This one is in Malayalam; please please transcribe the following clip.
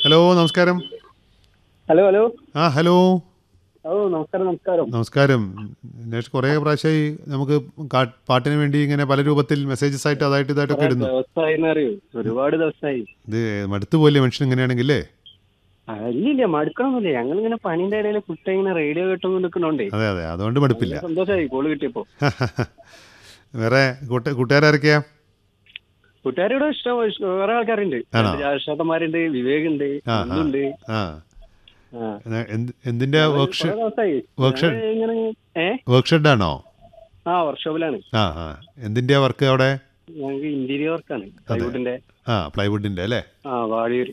ഹലോ നമസ്കാരം ഹലോ ഹലോ ആ ഹലോ ഓ നമസ്കാരം നമസ്കാരം നമസ്കാരം നേഷ് കുറേ പ്രാവശ്യമായി നമുക്ക് കാ- പാട്ടിന് വേണ്ടി ഇങ്ങനെ പല രൂപത്തിൽ മെസ്സേജസ് ആയിട്ട് അതായിട്ട് ഇതായിട്ടൊക്കെ ഇടുന്നു ദിവസമായി അറിയോ ഒരുപാട് ദിവസമായി ഇത് മടുത്തു പോലെ മനുഷ്യൻ ഇങ്ങനെയാണെങ്കിലേ ഇല്ലില്ല മടുക്കണമെന്നില്ല ഞങ്ങൾ ഇങ്ങനെ പണിന്റെ ഇടയിൽ കുട്ട ഇങ്ങനെ റേഡിയോ കേട്ടൊന്നും നിൽക്കണോണ്ടേ അതെ അതെ അതുകൊണ്ട് മടുപ്പില്ല സന്തോഷമായി കോള് കിട്ടിയപ്പോ വേറെ കൂട്ട കൂട്ടുകാരൊക്കെയാ കൂട്ടുകാരോട് ഇഷ്ടം ഇഷ്ടം വേറെ ആൾക്കാരുണ്ട് ആണോ? രാഷ്ട്രത്തന്മാരുണ്ട് വിവേക് ഉണ്ട് ആ, ആ. ഉണ്ട് ആ എന്ത്- എന്തിന്റെ വർക്ക് ദിവസമായി workshop- ഞങ്ങള് ഇങ്ങനെ ഏ വർക്ക് ഷെഡാണോ ആ വർക്ക്ഷോപ്പിലാണ് ആ ആ എന്തിന്റെ വർക്ക് അവിടെ ഞങ്ങൾക്ക് ഇന്റീരിയർ വർക്കാണ് പ്ലൈവുഡിന്റെ ആ പ്ലൈവുഡിന്റെ അല്ലേ ആ വാടിയൂർ